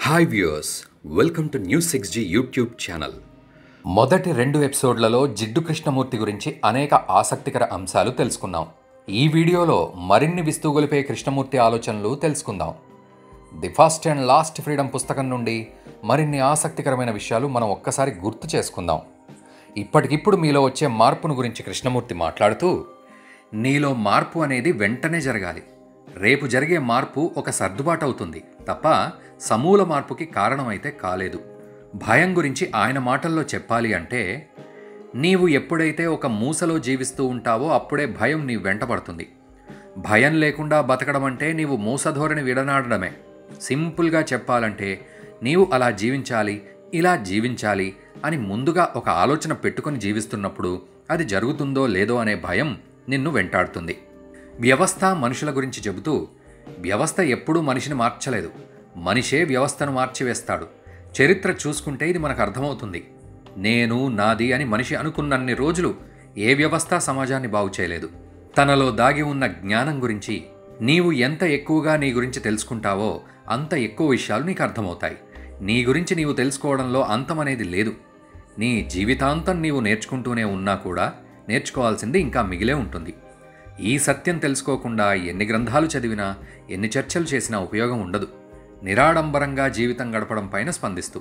hi viewers welcome to news six G YouTube channel మొదటి రెండు ఎపిసోడ్లలో జిడ్డు కృష్ణమూర్తి గురించి అనేక ఆసక్తికర అంశాలు తెలుసుకున్నాం ఈ వీడియోలో మరిన్ని విస్తుగొలిపే కృష్ణమూర్తి ఆలోచనలు తెలుసుకుందాం the first and last freedom పుస్తకం నుండి మరిన్ని ఆసక్తికరమైన విషయాలు మనం ఒక్కసారి గుర్తు చేసుకుందాం ఇప్పటికిప్పుడు మీలో వచ్చే మార్పును గురించి కృష్ణమూర్తి మాట్లాడుతూ నీలో మార్పు అనేది వెంటనే జరగాలి రేపు జరిగే మార్పు ఒక సర్దుబాటు అవుతుంది తప్ప సమూల మార్పుకి కారణమైతే కాలేదు భయం గురించి ఆయన మాటల్లో చెప్పాలి అంటే నీవు ఎప్పుడైతే ఒక మూసలో జీవిస్తూ ఉంటావో అప్పుడే భయం నీ వెంటబడుతుంది భయం లేకుండా బతకడం అంటే నీవు మూసధోరణి విడనాడడమే సింపుల్గా చెప్పాలంటే నీవు అలా జీవించాలి ఇలా జీవించాలి అని ముందుగా ఒక ఆలోచన పెట్టుకొని జీవిస్తున్నప్పుడు అది జరుగుతుందో లేదో అనే భయం నిన్ను వెంటాడుతుంది వ్యవస్థ మనుషుల గురించి చెబుతూ వ్యవస్థ ఎప్పుడూ మనిషిని మార్చలేదు మనిషే వ్యవస్థను మార్చివేస్తాడు చరిత్ర చూసుకుంటే ఇది మనకు అర్థమవుతుంది నేను నాది అని మనిషి అనుకున్నన్ని రోజులు ఏ వ్యవస్థ సమాజాన్ని బాగు చేయలేదు తనలో దాగి ఉన్న జ్ఞానం గురించి నీవు ఎంత ఎక్కువగా నీ గురించి తెలుసుకుంటావో అంత ఎక్కువ విషయాలు నీకు అర్థమవుతాయి నీ గురించి నీవు తెలుసుకోవడంలో అంతం అనేది లేదు నీ జీవితాంతం నీవు నేర్చుకుంటూనే ఉన్నా కూడా నేర్చుకోవాల్సింది ఇంకా మిగిలే ఉంటుంది ఈ సత్యం తెలుసుకోకుండా ఎన్ని గ్రంథాలు చదివినా ఎన్ని చర్చలు చేసినా ఉపయోగం ఉండదు నిరాడంబరంగా జీవితం గడపడం పైన స్పందిస్తూ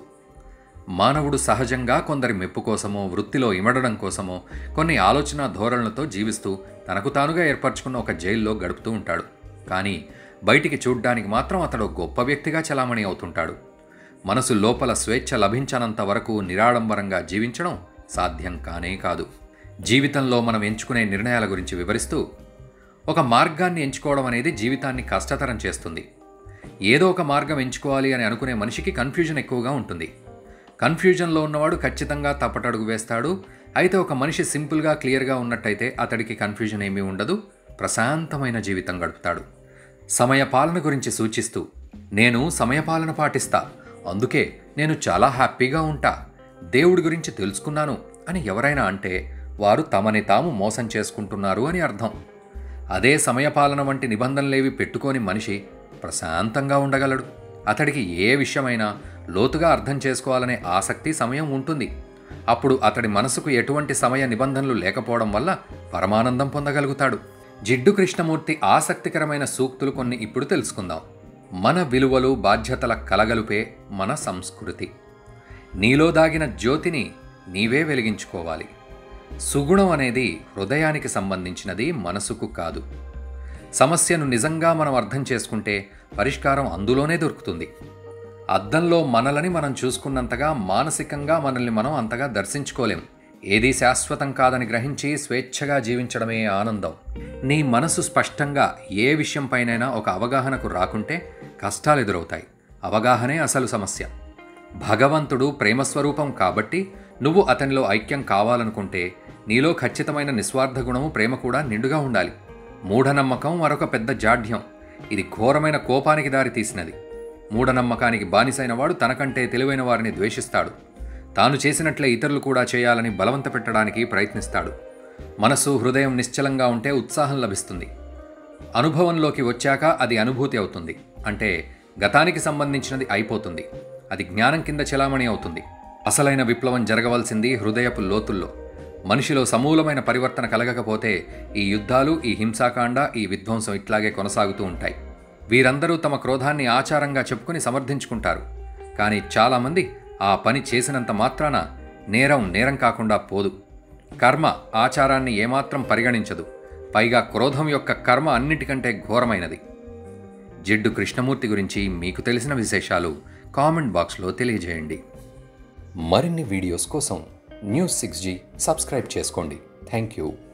మానవుడు సహజంగా కొందరి మెప్పు కోసమో వృత్తిలో ఇమడడం కోసమో కొన్ని ఆలోచన ధోరణులతో జీవిస్తూ తనకు తానుగా ఏర్పరచుకున్న ఒక జైల్లో గడుపుతూ ఉంటాడు కానీ బయటికి చూడ్డానికి మాత్రం అతడు గొప్ప వ్యక్తిగా చలామణి అవుతుంటాడు మనసు లోపల స్వేచ్ఛ లభించనంత వరకు నిరాడంబరంగా జీవించడం సాధ్యం కానే కాదు జీవితంలో మనం ఎంచుకునే నిర్ణయాల గురించి వివరిస్తూ ఒక మార్గాన్ని ఎంచుకోవడం అనేది జీవితాన్ని కష్టతరం చేస్తుంది ఏదో ఒక మార్గం ఎంచుకోవాలి అని అనుకునే మనిషికి కన్ఫ్యూజన్ ఎక్కువగా ఉంటుంది కన్ఫ్యూజన్లో ఉన్నవాడు ఖచ్చితంగా తప్పటడుగు వేస్తాడు అయితే ఒక మనిషి సింపుల్గా క్లియర్గా ఉన్నట్టయితే అతడికి కన్ఫ్యూజన్ ఏమీ ఉండదు ప్రశాంతమైన జీవితం గడుపుతాడు సమయపాలన గురించి సూచిస్తూ నేను సమయపాలన పాటిస్తా అందుకే నేను చాలా హ్యాపీగా ఉంటా దేవుడి గురించి తెలుసుకున్నాను అని ఎవరైనా అంటే వారు తమని తాము మోసం చేసుకుంటున్నారు అని అర్థం అదే సమయపాలన వంటి నిబంధనలేవి పెట్టుకోని మనిషి ప్రశాంతంగా ఉండగలడు అతడికి ఏ విషయమైనా లోతుగా అర్థం చేసుకోవాలనే ఆసక్తి సమయం ఉంటుంది అప్పుడు అతడి మనసుకు ఎటువంటి సమయ నిబంధనలు లేకపోవడం వల్ల పరమానందం పొందగలుగుతాడు జిడ్డు కృష్ణమూర్తి ఆసక్తికరమైన సూక్తులు కొన్ని ఇప్పుడు తెలుసుకుందాం మన విలువలు బాధ్యతల కలగలుపే మన సంస్కృతి నీలో దాగిన జ్యోతిని నీవే వెలిగించుకోవాలి సుగుణం అనేది హృదయానికి సంబంధించినది మనసుకు కాదు సమస్యను నిజంగా మనం అర్థం చేసుకుంటే పరిష్కారం అందులోనే దొరుకుతుంది అద్దంలో మనలని మనం చూసుకున్నంతగా మానసికంగా మనల్ని మనం అంతగా దర్శించుకోలేం ఏదీ శాశ్వతం కాదని గ్రహించి స్వేచ్ఛగా జీవించడమే ఆనందం నీ మనసు స్పష్టంగా ఏ విషయంపైనైనా ఒక అవగాహనకు రాకుంటే కష్టాలు ఎదురవుతాయి అవగాహనే అసలు సమస్య భగవంతుడు ప్రేమస్వరూపం కాబట్టి నువ్వు అతనిలో ఐక్యం కావాలనుకుంటే నీలో ఖచ్చితమైన నిస్వార్థ గుణము ప్రేమ కూడా నిండుగా ఉండాలి మూఢనమ్మకం మరొక పెద్ద జాఢ్యం ఇది ఘోరమైన కోపానికి దారి తీసినది మూఢనమ్మకానికి బానిసైన వాడు తనకంటే తెలివైన వారిని ద్వేషిస్తాడు తాను చేసినట్లే ఇతరులు కూడా చేయాలని బలవంత పెట్టడానికి ప్రయత్నిస్తాడు మనసు హృదయం నిశ్చలంగా ఉంటే ఉత్సాహం లభిస్తుంది అనుభవంలోకి వచ్చాక అది అనుభూతి అవుతుంది అంటే గతానికి సంబంధించినది అయిపోతుంది అది జ్ఞానం కింద చెలామణి అవుతుంది అసలైన విప్లవం జరగవలసింది హృదయపు లోతుల్లో మనిషిలో సమూలమైన పరివర్తన కలగకపోతే ఈ యుద్ధాలు ఈ హింసాకాండ ఈ విధ్వంసం ఇట్లాగే కొనసాగుతూ ఉంటాయి వీరందరూ తమ క్రోధాన్ని ఆచారంగా చెప్పుకుని సమర్థించుకుంటారు కానీ చాలామంది ఆ పని చేసినంత మాత్రాన నేరం నేరం కాకుండా పోదు కర్మ ఆచారాన్ని ఏమాత్రం పరిగణించదు పైగా క్రోధం యొక్క కర్మ అన్నిటికంటే ఘోరమైనది జిడ్డు కృష్ణమూర్తి గురించి మీకు తెలిసిన విశేషాలు కామెంట్ బాక్స్లో తెలియజేయండి మరిన్ని వీడియోస్ కోసం న్యూస్ సిక్స్ జీ సబ్స్క్రైబ్ చేసుకోండి థ్యాంక్ యూ